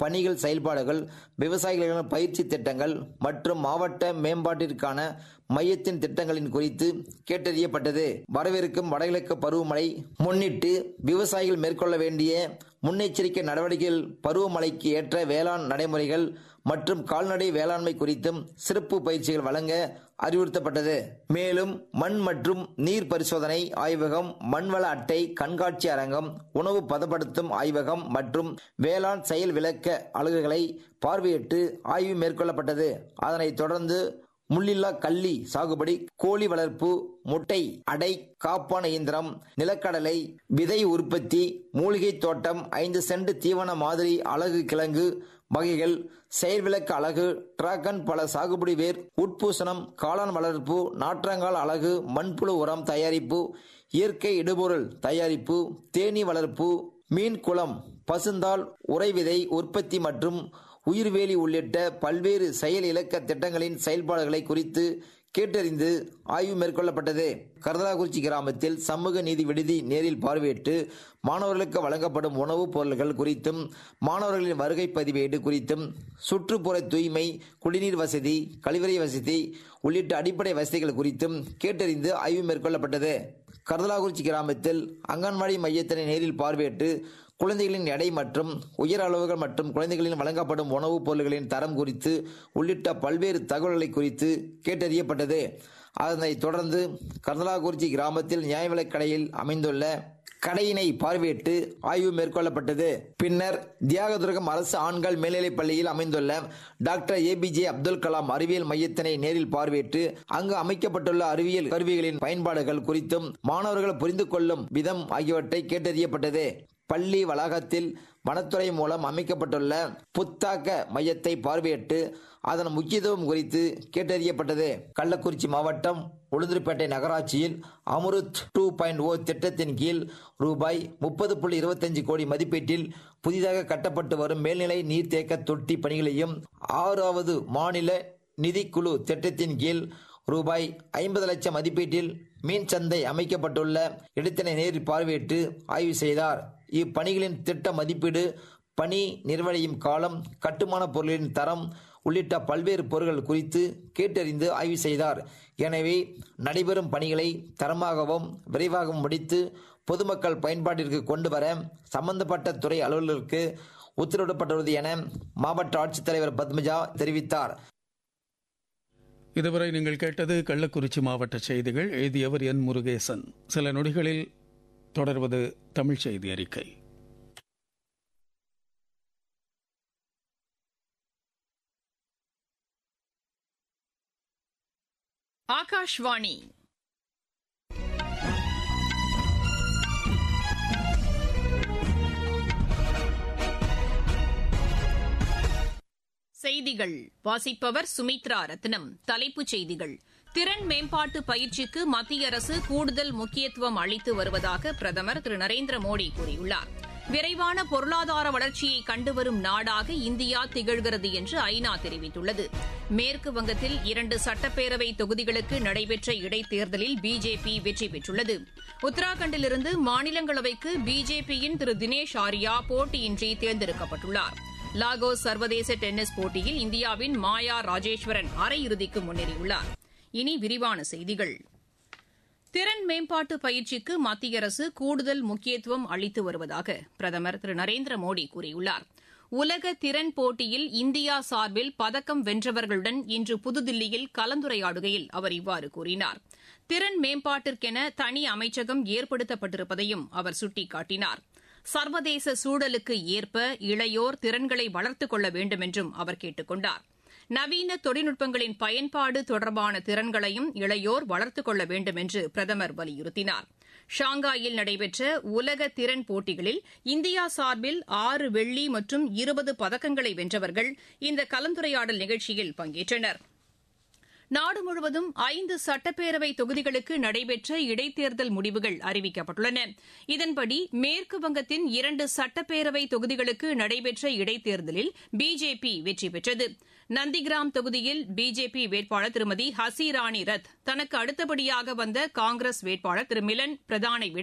பணிகள் செயல்பாடுகள் விவசாயிகளுக்கான பயிற்சி திட்டங்கள் மற்றும் மாவட்ட மேம்பாட்டிற்கான மையத்தின் திட்டங்களின் குறித்து கேட்டறியப்பட்டது வரவிருக்கும் வடகிழக்கு பருவமழை முன்னிட்டு விவசாயிகள் மேற்கொள்ள வேண்டிய முன்னெச்சரிக்கை நடவடிக்கைகள் பருவமழைக்கு ஏற்ற வேளாண் நடைமுறைகள் மற்றும் கால்நடை வேளாண்மை குறித்தும் சிறப்பு பயிற்சிகள் வழங்க அறிவுறுத்தப்பட்டது மேலும் மண் மற்றும் நீர் பரிசோதனை ஆய்வகம் மண்வள அட்டை கண்காட்சி அரங்கம் உணவு பதப்படுத்தும் ஆய்வகம் மற்றும் வேளாண் செயல் விளக்க அலகுகளை பார்வையிட்டு ஆய்வு மேற்கொள்ளப்பட்டது அதனைத் தொடர்ந்து முள்ளில்லா கள்ளி சாகுபடி கோழி வளர்ப்பு முட்டை அடை காப்பான இயந்திரம் நிலக்கடலை விதை உற்பத்தி மூலிகை தோட்டம் ஐந்து சென்ட் தீவன மாதிரி அழகு கிழங்கு வகைகள் செயல்விளக்க அழகு டிராகன் பல சாகுபடி வேர் உட்பூசணம் காளான் வளர்ப்பு நாற்றங்கால் அழகு மண்புழு உரம் தயாரிப்பு இயற்கை இடுபொருள் தயாரிப்பு தேனீ வளர்ப்பு மீன் குளம் பசுந்தாள் உறைவிதை உற்பத்தி மற்றும் உயிர்வேலி உள்ளிட்ட பல்வேறு செயல் இலக்க திட்டங்களின் செயல்பாடுகளை குறித்து கேட்டறிந்து ஆய்வு மேற்கொள்ளப்பட்டது கரதலாக்குறிச்சி கிராமத்தில் சமூக நீதி விடுதி நேரில் பார்வையிட்டு மாணவர்களுக்கு வழங்கப்படும் உணவுப் பொருட்கள் குறித்தும் மாணவர்களின் வருகை பதிவேடு குறித்தும் சுற்றுப்புற தூய்மை குடிநீர் வசதி கழிவறை வசதி உள்ளிட்ட அடிப்படை வசதிகள் குறித்தும் கேட்டறிந்து ஆய்வு மேற்கொள்ளப்பட்டது கரதலாக்குறிச்சி கிராமத்தில் அங்கன்வாடி மையத்தினை நேரில் பார்வையிட்டு குழந்தைகளின் எடை மற்றும் உயர் அளவுகள் மற்றும் குழந்தைகளின் வழங்கப்படும் உணவுப் பொருட்களின் தரம் குறித்து உள்ளிட்ட பல்வேறு தகவல்களை குறித்து கேட்டறியப்பட்டது அதனைத் தொடர்ந்து கர்தலாக்குறிச்சி கிராமத்தில் நியாய விலைக் கடையில் அமைந்துள்ள கடையினை பார்வையிட்டு ஆய்வு மேற்கொள்ளப்பட்டது பின்னர் தியாகதுர்கம் அரசு ஆண்கள் மேல்நிலைப் பள்ளியில் அமைந்துள்ள டாக்டர் ஏபிஜே அப்துல் கலாம் அறிவியல் மையத்தினை நேரில் பார்வையிட்டு அங்கு அமைக்கப்பட்டுள்ள அறிவியல் கருவிகளின் பயன்பாடுகள் குறித்தும் மாணவர்கள் புரிந்து கொள்ளும் விதம் ஆகியவற்றை கேட்டறியப்பட்டது பள்ளி வளாகத்தில் வனத்துறை மூலம் அமைக்கப்பட்டுள்ள புத்தாக்க மையத்தை பார்வையிட்டு அதன் முக்கியத்துவம் குறித்து கேட்டறியப்பட்டது கள்ளக்குறிச்சி மாவட்டம் உளுந்தூர்பேட்டை நகராட்சியில் அமுருத் டூ பாயிண்ட் ஓ திட்டத்தின் கீழ் ரூபாய் முப்பது புள்ளி இருபத்தஞ்சு கோடி மதிப்பீட்டில் புதிதாக கட்டப்பட்டு வரும் மேல்நிலை நீர்த்தேக்க தொட்டி பணிகளையும் ஆறாவது மாநில நிதிக்குழு திட்டத்தின் கீழ் ரூபாய் ஐம்பது லட்சம் மதிப்பீட்டில் மீன் சந்தை அமைக்கப்பட்டுள்ள இடத்தினை நேரில் பார்வையிட்டு ஆய்வு செய்தார் இப்பணிகளின் திட்ட மதிப்பீடு பணி நிறைவடையும் காலம் கட்டுமான பொருளின் தரம் உள்ளிட்ட பல்வேறு பொருட்கள் குறித்து கேட்டறிந்து ஆய்வு செய்தார் எனவே நடைபெறும் பணிகளை தரமாகவும் விரைவாகவும் முடித்து பொதுமக்கள் பயன்பாட்டிற்கு கொண்டு வர சம்பந்தப்பட்ட துறை அலுவலருக்கு உத்தரவிடப்பட்டுள்ளது என மாவட்ட ஆட்சித்தலைவர் பத்மஜா தெரிவித்தார் இதுவரை நீங்கள் கேட்டது கள்ளக்குறிச்சி மாவட்ட செய்திகள் எழுதியவர் என் முருகேசன் சில நொடிகளில் தொடர்வது தமிழ் செய்தி அறிக்கை ஆகாஷ்வாணி செய்திகள் வாசிப்பவர் சுமித்ரா ரத்னம் தலைப்புச் செய்திகள் திறன் மேம்பாட்டு பயிற்சிக்கு மத்திய அரசு கூடுதல் முக்கியத்துவம் அளித்து வருவதாக பிரதமர் திரு நரேந்திர மோடி கூறியுள்ளார் விரைவான பொருளாதார வளர்ச்சியை கண்டுவரும் நாடாக இந்தியா திகழ்கிறது என்று ஐநா தெரிவித்துள்ளது மேற்கு வங்கத்தில் இரண்டு சட்டப்பேரவை தொகுதிகளுக்கு நடைபெற்ற இடைத்தேர்தலில் பிஜேபி வெற்றி பெற்றுள்ளது உத்தராகண்டிலிருந்து மாநிலங்களவைக்கு பிஜேபியின் திரு தினேஷ் ஆரியா போட்டியின்றி தேர்ந்தெடுக்கப்பட்டுள்ளார் லாகோஸ் சர்வதேச டென்னிஸ் போட்டியில் இந்தியாவின் மாயா ராஜேஸ்வரன் அரையிறுதிக்கு முன்னேறியுள்ளார் இனி விரிவான செய்திகள் திறன் மேம்பாட்டு பயிற்சிக்கு மத்திய அரசு கூடுதல் முக்கியத்துவம் அளித்து வருவதாக பிரதமர் திரு நரேந்திர மோடி கூறியுள்ளார் உலக திறன் போட்டியில் இந்தியா சார்பில் பதக்கம் வென்றவர்களுடன் இன்று புதுதில்லியில் கலந்துரையாடுகையில் அவர் இவ்வாறு கூறினார் திறன் மேம்பாட்டிற்கென தனி அமைச்சகம் ஏற்படுத்தப்பட்டிருப்பதையும் அவர் சுட்டிக்காட்டினார் சர்வதேச சூழலுக்கு ஏற்ப இளையோர் திறன்களை வளர்த்துக் கொள்ள வேண்டும் என்றும் அவர் கேட்டுக் கொண்டார் நவீன தொழில்நுட்பங்களின் பயன்பாடு தொடர்பான திறன்களையும் இளையோர் வளர்த்துக் கொள்ள வேண்டும் என்று பிரதமர் வலியுறுத்தினார் ஷாங்காயில் நடைபெற்ற உலக திறன் போட்டிகளில் இந்தியா சார்பில் ஆறு வெள்ளி மற்றும் இருபது பதக்கங்களை வென்றவர்கள் இந்த கலந்துரையாடல் நிகழ்ச்சியில் பங்கேற்றனா் நாடு முழுவதும் ஐந்து சட்டப்பேரவை தொகுதிகளுக்கு நடைபெற்ற இடைத்தேர்தல் முடிவுகள் அறிவிக்கப்பட்டுள்ளன இதன்படி மேற்கு வங்கத்தின் இரண்டு சட்டப்பேரவை தொகுதிகளுக்கு நடைபெற்ற இடைத்தேர்தலில் பிஜேபி வெற்றி பெற்றது நந்திகிராம் தொகுதியில் பிஜேபி வேட்பாளர் திருமதி ஹசிராணி ரத் தனக்கு அடுத்தபடியாக வந்த காங்கிரஸ் வேட்பாளர் திரு மிலன் பிரதானை விட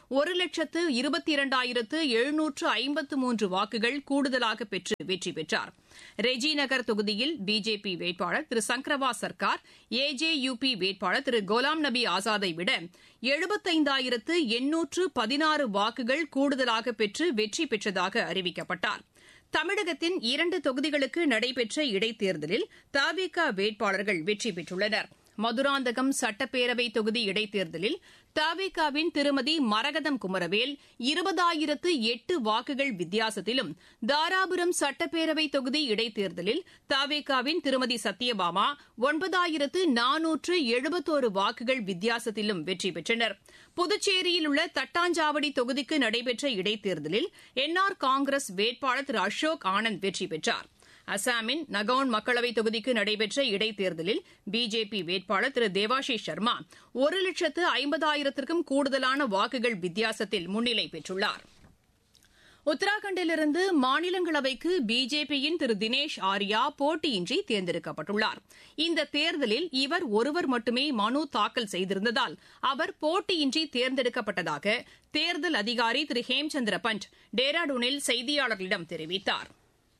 ஒரு லட்சத்து இருபத்தி இரண்டாயிரத்து எழுநூற்று ஐம்பத்து மூன்று வாக்குகள் கூடுதலாக பெற்று வெற்றி பெற்றார் ரெஜி நகர் தொகுதியில் பிஜேபி வேட்பாளர் திரு சங்கரவா சர்க்கார் ஏஜேயுபி வேட்பாளர் திரு கோலாம் நபி ஆசாதை விட எழுபத்தைந்தாயிரத்து எண்ணூற்று பதினாறு வாக்குகள் கூடுதலாக பெற்று வெற்றி பெற்றதாக அறிவிக்கப்பட்டார் தமிழகத்தின் இரண்டு தொகுதிகளுக்கு நடைபெற்ற இடைத்தேர்தலில் தவிக வேட்பாளர்கள் வெற்றி பெற்றுள்ளனர் மதுராந்தகம் சட்டப்பேரவை தொகுதி இடைத்தேர்தலில் தவிகாவின் திருமதி மரகதம் குமரவேல் இருபதாயிரத்து எட்டு வாக்குகள் வித்தியாசத்திலும் தாராபுரம் சட்டப்பேரவை தொகுதி இடைத்தேர்தலில் தவிகாவின் திருமதி சத்யபாமா ஒன்பதாயிரத்து நானூற்று எழுபத்தோரு வாக்குகள் வித்தியாசத்திலும் வெற்றி பெற்றனர் புதுச்சேரியில் உள்ள தட்டாஞ்சாவடி தொகுதிக்கு நடைபெற்ற இடைத்தேர்தலில் என்ஆர் காங்கிரஸ் வேட்பாளர் திரு அசோக் ஆனந்த் வெற்றி பெற்றார் அசாமின் நகவுன் மக்களவைத் தொகுதிக்கு நடைபெற்ற இடைத்தேர்தலில் பிஜேபி வேட்பாளர் திரு தேவாஷிஷ் சர்மா ஒரு லட்சத்து ஐம்பதாயிரத்திற்கும் கூடுதலான வாக்குகள் வித்தியாசத்தில் முன்னிலை பெற்றுள்ளார் உத்தராகண்டிலிருந்து மாநிலங்களவைக்கு பிஜேபியின் திரு தினேஷ் ஆர்யா போட்டியின்றி தேர்ந்தெடுக்கப்பட்டுள்ளார் இந்த தேர்தலில் இவர் ஒருவர் மட்டுமே மனு தாக்கல் செய்திருந்ததால் அவர் போட்டியின்றி தேர்ந்தெடுக்கப்பட்டதாக தேர்தல் அதிகாரி திரு ஹேம்சந்திர பண்ட் டேராடூனில் செய்தியாளர்களிடம் தெரிவித்தாா்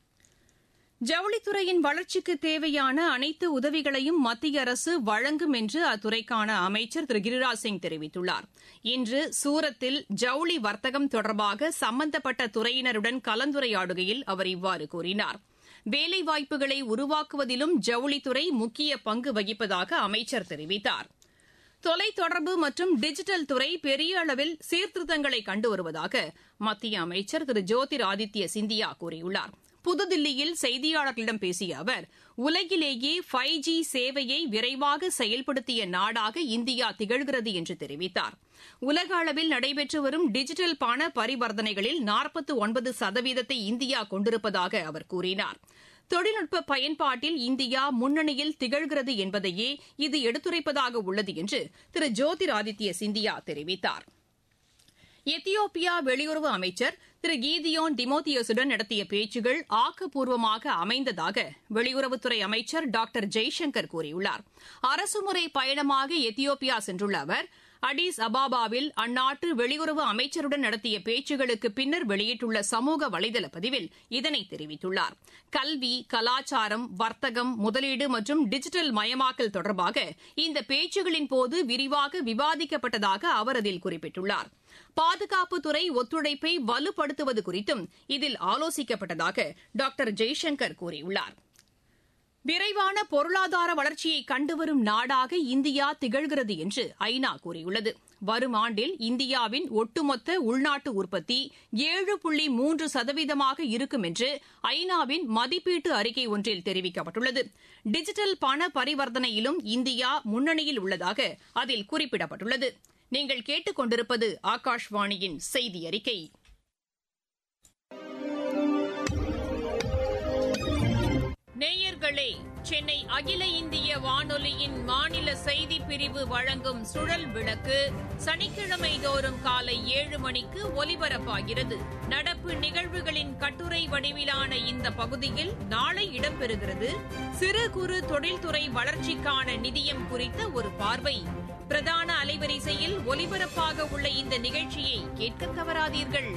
ஜவுளித்துறையின் வளர்ச்சிக்கு தேவையான அனைத்து உதவிகளையும் மத்திய அரசு வழங்கும் என்று அத்துறைக்கான அமைச்சர் திரு கிரிராஜ் சிங் தெரிவித்துள்ளார் இன்று சூரத்தில் ஜவுளி வர்த்தகம் தொடர்பாக சம்பந்தப்பட்ட துறையினருடன் கலந்துரையாடுகையில் அவர் இவ்வாறு கூறினார் வேலைவாய்ப்புகளை உருவாக்குவதிலும் ஜவுளித்துறை முக்கிய பங்கு வகிப்பதாக அமைச்சர் தெரிவித்தார் தொலைத்தொடர்பு மற்றும் டிஜிட்டல் துறை பெரிய அளவில் சீர்திருத்தங்களை கண்டு வருவதாக மத்திய அமைச்சர் திரு ஜோதிர் ஆதித்ய சிந்தியா கூறியுள்ளார் புதுதில்லியில் செய்தியாளர்களிடம் பேசிய அவர் உலகிலேயே ஃபைவ் ஜி சேவையை விரைவாக செயல்படுத்திய நாடாக இந்தியா திகழ்கிறது என்று தெரிவித்தார் உலக அளவில் நடைபெற்று வரும் டிஜிட்டல் பண பரிவர்த்தனைகளில் நாற்பத்தி ஒன்பது சதவீதத்தை இந்தியா கொண்டிருப்பதாக அவர் கூறினார் தொழில்நுட்ப பயன்பாட்டில் இந்தியா முன்னணியில் திகழ்கிறது என்பதையே இது எடுத்துரைப்பதாக உள்ளது என்று திரு ஜோதிர் ஆதித்ய சிந்தியா தெரிவித்தாா் எத்தியோப்பியா வெளியுறவு அமைச்சர் திரு கீதியோன் டிமோத்தியோசுடன் நடத்திய பேச்சுகள் ஆக்கப்பூர்வமாக அமைந்ததாக வெளியுறவுத்துறை அமைச்சர் டாக்டர் ஜெய்சங்கர் கூறியுள்ளார் அரசுமுறை பயணமாக எத்தியோப்பியா சென்றுள்ள அவர் அடிஸ் அபாபாவில் அந்நாட்டு வெளியுறவு அமைச்சருடன் நடத்திய பேச்சுகளுக்கு பின்னர் வெளியிட்டுள்ள சமூக வலைதள பதிவில் இதனை தெரிவித்துள்ளார் கல்வி கலாச்சாரம் வர்த்தகம் முதலீடு மற்றும் டிஜிட்டல் மயமாக்கல் தொடர்பாக இந்த பேச்சுகளின் போது விரிவாக விவாதிக்கப்பட்டதாக அவர் அதில் குறிப்பிட்டுள்ளார் பாதுகாப்புத்துறை ஒத்துழைப்பை வலுப்படுத்துவது குறித்தும் இதில் ஆலோசிக்கப்பட்டதாக டாக்டர் ஜெய்சங்கர் கூறியுள்ளார் விரைவான பொருளாதார வளர்ச்சியை கண்டுவரும் நாடாக இந்தியா திகழ்கிறது என்று ஐநா கூறியுள்ளது வரும் ஆண்டில் இந்தியாவின் ஒட்டுமொத்த உள்நாட்டு உற்பத்தி ஏழு புள்ளி மூன்று சதவீதமாக இருக்கும் என்று ஐநாவின் மதிப்பீட்டு அறிக்கை ஒன்றில் தெரிவிக்கப்பட்டுள்ளது டிஜிட்டல் பண பரிவர்த்தனையிலும் இந்தியா முன்னணியில் உள்ளதாக அதில் குறிப்பிடப்பட்டுள்ளது நீங்கள் கேட்டுக்கொண்டிருப்பது ஆகாஷ்வாணியின் செய்தி அறிக்கை நேயர்களே சென்னை அகில இந்திய வானொலியின் மாநில செய்தி பிரிவு வழங்கும் சுழல் விளக்கு சனிக்கிழமை தோறும் காலை ஏழு மணிக்கு ஒலிபரப்பாகிறது நடப்பு நிகழ்வுகளின் கட்டுரை வடிவிலான இந்த பகுதியில் நாளை இடம்பெறுகிறது சிறு குறு தொழில்துறை வளர்ச்சிக்கான நிதியம் குறித்த ஒரு பார்வை பிரதான அலைவரிசையில் ஒலிபரப்பாக உள்ள இந்த நிகழ்ச்சியை கேட்க தவறாதீர்கள்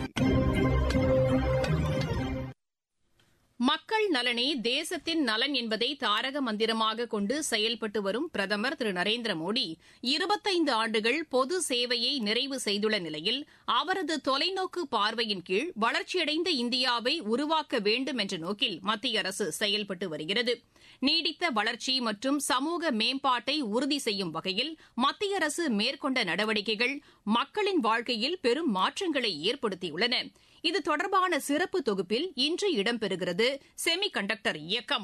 மக்கள் நலனே தேசத்தின் நலன் என்பதை தாரக மந்திரமாக கொண்டு செயல்பட்டு வரும் பிரதமர் திரு நரேந்திர மோடி இருபத்தைந்து ஆண்டுகள் பொது சேவையை நிறைவு செய்துள்ள நிலையில் அவரது தொலைநோக்கு பார்வையின் கீழ் வளர்ச்சியடைந்த இந்தியாவை உருவாக்க வேண்டும் என்ற நோக்கில் மத்திய அரசு செயல்பட்டு வருகிறது நீடித்த வளர்ச்சி மற்றும் சமூக மேம்பாட்டை உறுதி செய்யும் வகையில் மத்திய அரசு மேற்கொண்ட நடவடிக்கைகள் மக்களின் வாழ்க்கையில் பெரும் மாற்றங்களை ஏற்படுத்தியுள்ளன இது தொடர்பான சிறப்பு தொகுப்பில் இன்று இடம்பெறுகிறது செமி கண்டக்டர் இயக்கம்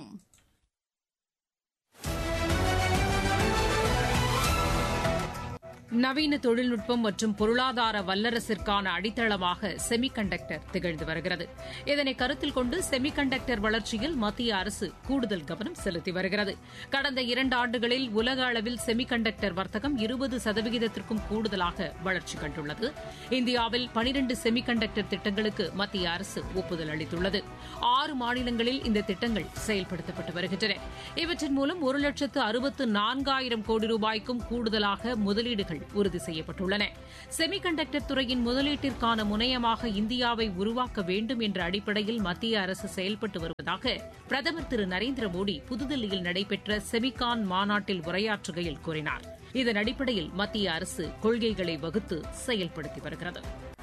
நவீன தொழில்நுட்பம் மற்றும் பொருளாதார வல்லரசிற்கான அடித்தளமாக செமிகண்டக்டர் திகழ்ந்து வருகிறது இதனை கருத்தில் கொண்டு செமிகண்டக்டர் வளர்ச்சியில் மத்திய அரசு கூடுதல் கவனம் செலுத்தி வருகிறது கடந்த இரண்டு ஆண்டுகளில் உலக அளவில் செமிகண்டக்டர் வர்த்தகம் இருபது சதவிகிதத்திற்கும் கூடுதலாக வளர்ச்சி கண்டுள்ளது இந்தியாவில் பனிரண்டு செமிகண்டக்டர் திட்டங்களுக்கு மத்திய அரசு ஒப்புதல் அளித்துள்ளது ஆறு மாநிலங்களில் இந்த திட்டங்கள் செயல்படுத்தப்பட்டு வருகின்றன இவற்றின் மூலம் ஒரு லட்சத்து அறுபத்து நான்காயிரம் கோடி ரூபாய்க்கும் கூடுதலாக முதலீடுகள் உறுதி செய்யப்பட்டுள்ளன செமிகண்டக்டர் துறையின் முதலீட்டிற்கான முனையமாக இந்தியாவை உருவாக்க வேண்டும் என்ற அடிப்படையில் மத்திய அரசு செயல்பட்டு வருவதாக பிரதமர் திரு நரேந்திர மோடி புதுதில்லியில் நடைபெற்ற செமிகான் மாநாட்டில் உரையாற்றுகையில் கூறினார் இதன் அடிப்படையில் மத்திய அரசு கொள்கைகளை வகுத்து செயல்படுத்தி வருகிறது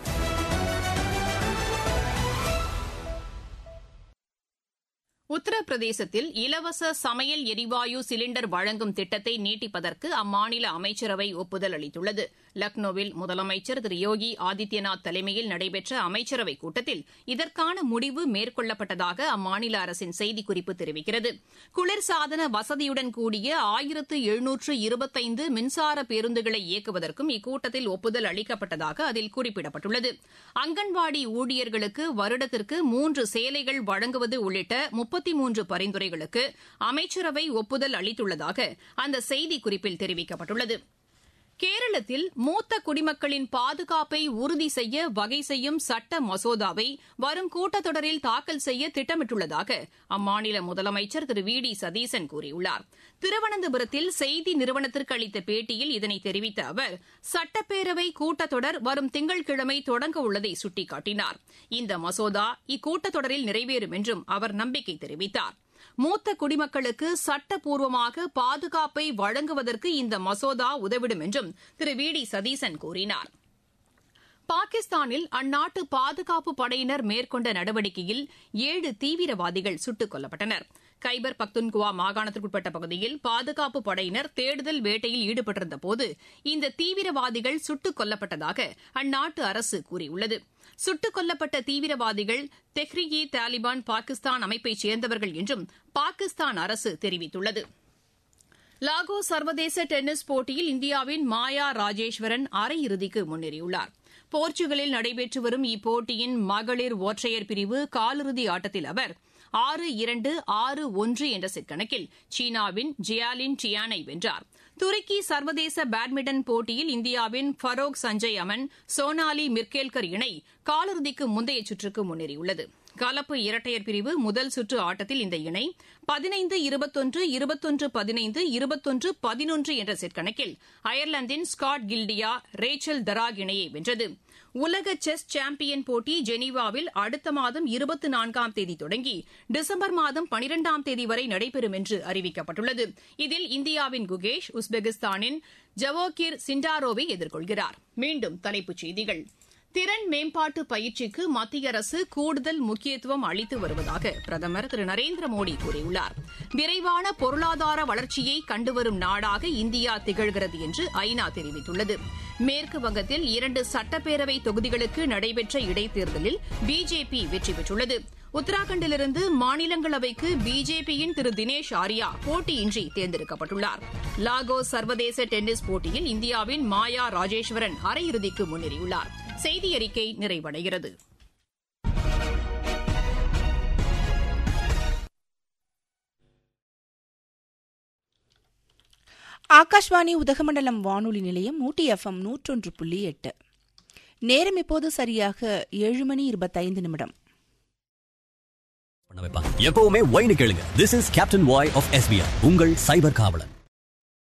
உத்தரப்பிரதேசத்தில் இலவச சமையல் எரிவாயு சிலிண்டர் வழங்கும் திட்டத்தை நீட்டிப்பதற்கு அம்மாநில அமைச்சரவை ஒப்புதல் அளித்துள்ளது லக்னோவில் முதலமைச்சர் திரு யோகி ஆதித்யநாத் தலைமையில் நடைபெற்ற அமைச்சரவைக் கூட்டத்தில் இதற்கான முடிவு மேற்கொள்ளப்பட்டதாக அம்மாநில அரசின் செய்திக்குறிப்பு தெரிவிக்கிறது குளிர்சாதன வசதியுடன் கூடிய ஆயிரத்து எழுநூற்று இருபத்தைந்து மின்சார பேருந்துகளை இயக்குவதற்கும் இக்கூட்டத்தில் ஒப்புதல் அளிக்கப்பட்டதாக அதில் குறிப்பிடப்பட்டுள்ளது அங்கன்வாடி ஊழியர்களுக்கு வருடத்திற்கு மூன்று சேலைகள் வழங்குவது உள்ளிட்ட முப்பத்தி மூன்று பரிந்துரைகளுக்கு அமைச்சரவை ஒப்புதல் அளித்துள்ளதாக அந்த செய்திக்குறிப்பில் தெரிவிக்கப்பட்டுள்ளது கேரளத்தில் மூத்த குடிமக்களின் பாதுகாப்பை உறுதி செய்ய வகை செய்யும் சட்ட மசோதாவை வரும் கூட்டத்தொடரில் தாக்கல் செய்ய திட்டமிட்டுள்ளதாக அம்மாநில முதலமைச்சர் திரு வி டி சதீசன் கூறியுள்ளார் திருவனந்தபுரத்தில் செய்தி நிறுவனத்திற்கு அளித்த பேட்டியில் இதனை தெரிவித்த அவர் சட்டப்பேரவை கூட்டத்தொடர் வரும் திங்கட்கிழமை தொடங்க உள்ளதை சுட்டிக்காட்டினார் இந்த மசோதா இக்கூட்டத்தொடரில் நிறைவேறும் என்றும் அவர் நம்பிக்கை தெரிவித்தார் மூத்த குடிமக்களுக்கு சட்டப்பூர்வமாக பாதுகாப்பை வழங்குவதற்கு இந்த மசோதா உதவிடும் என்றும் திரு வி டி சதீசன் கூறினார் பாகிஸ்தானில் அந்நாட்டு பாதுகாப்பு படையினர் மேற்கொண்ட நடவடிக்கையில் ஏழு தீவிரவாதிகள் சுட்டுக் கொல்லப்பட்டனர் கைபர் பக்துன்குவா மாகாணத்திற்குட்பட்ட பகுதியில் பாதுகாப்பு படையினர் தேடுதல் வேட்டையில் ஈடுபட்டிருந்தபோது இந்த தீவிரவாதிகள் சுட்டுக் கொல்லப்பட்டதாக அந்நாட்டு அரசு கூறியுள்ளது சுட்டுக் கொல்லப்பட்ட தீவிரவாதிகள் தெஹ்ரிகி தாலிபான் பாகிஸ்தான் அமைப்பைச் சேர்ந்தவர்கள் என்றும் பாகிஸ்தான் அரசு தெரிவித்துள்ளது லாகோ சர்வதேச டென்னிஸ் போட்டியில் இந்தியாவின் மாயா ராஜேஸ்வரன் அரையிறுதிக்கு முன்னேறியுள்ளார் போர்ச்சுகலில் நடைபெற்று வரும் இப்போட்டியின் மகளிர் ஒற்றையர் பிரிவு காலிறுதி ஆட்டத்தில் அவர் ஆறு இரண்டு ஆறு ஒன்று என்ற செட் கணக்கில் சீனாவின் ஜியாலின் டியானை வென்றார் துருக்கி சர்வதேச பேட்மிண்டன் போட்டியில் இந்தியாவின் ஃபரோக் சஞ்சய் அமன் சோனாலி மிர்கேல்கர் இணை காலிறுதிக்கு முந்தைய சுற்றுக்கு முன்னேறியுள்ளது கலப்பு இரட்டையர் பிரிவு முதல் சுற்று ஆட்டத்தில் இந்த இணை பதினைந்து இருபத்தொன்று இருபத்தொன்று பதினைந்து இருபத்தொன்று பதினொன்று என்ற செட் கணக்கில் அயர்லாந்தின் ஸ்காட் கில்டியா ரேச்சல் தராக் இணையை வென்றது உலக செஸ் சாம்பியன் போட்டி ஜெனீவாவில் அடுத்த மாதம் இருபத்தி நான்காம் தேதி தொடங்கி டிசம்பர் மாதம் பனிரெண்டாம் தேதி வரை நடைபெறும் என்று அறிவிக்கப்பட்டுள்ளது இதில் இந்தியாவின் குகேஷ் உஸ்பெகிஸ்தானின் ஜவோகிர் சிண்டாரோவை எதிர்கொள்கிறார் மீண்டும் தலைப்புச் செய்திகள் திறன் மேம்பாட்டு பயிற்சிக்கு மத்திய அரசு கூடுதல் முக்கியத்துவம் அளித்து வருவதாக பிரதமர் திரு நரேந்திர மோடி கூறியுள்ளார் விரைவான பொருளாதார வளர்ச்சியை கண்டுவரும் நாடாக இந்தியா திகழ்கிறது என்று ஐநா தெரிவித்துள்ளது மேற்கு வங்கத்தில் இரண்டு சட்டப்பேரவை தொகுதிகளுக்கு நடைபெற்ற இடைத்தேர்தலில் பிஜேபி வெற்றி பெற்றுள்ளது உத்தராகண்டிலிருந்து மாநிலங்களவைக்கு பிஜேபியின் திரு தினேஷ் ஆரியா போட்டியின்றி தேர்ந்தெடுக்கப்பட்டுள்ளார் லாகோ சர்வதேச டென்னிஸ் போட்டியில் இந்தியாவின் மாயா ராஜேஸ்வரன் அரையிறுதிக்கு முன்னேறியுள்ளார் செய்தி அறிக்கை நிறைவடைகிறது ஆகாஷ்வாணி உதகமண்டலம் வானொலி நிலையம் ஊட்டி எஃப்எம் நூற்றொன்று புள்ளி எட்டு நேரம் இப்போது சரியாக ஏழு மணி இருபத்தைந்து நிமிடம் பண்ண வைப்பாங்க எப்பவுமே ஒய்னு கேளுங்க this is captain Y of SBI உங்கள் சைபர் காவலன்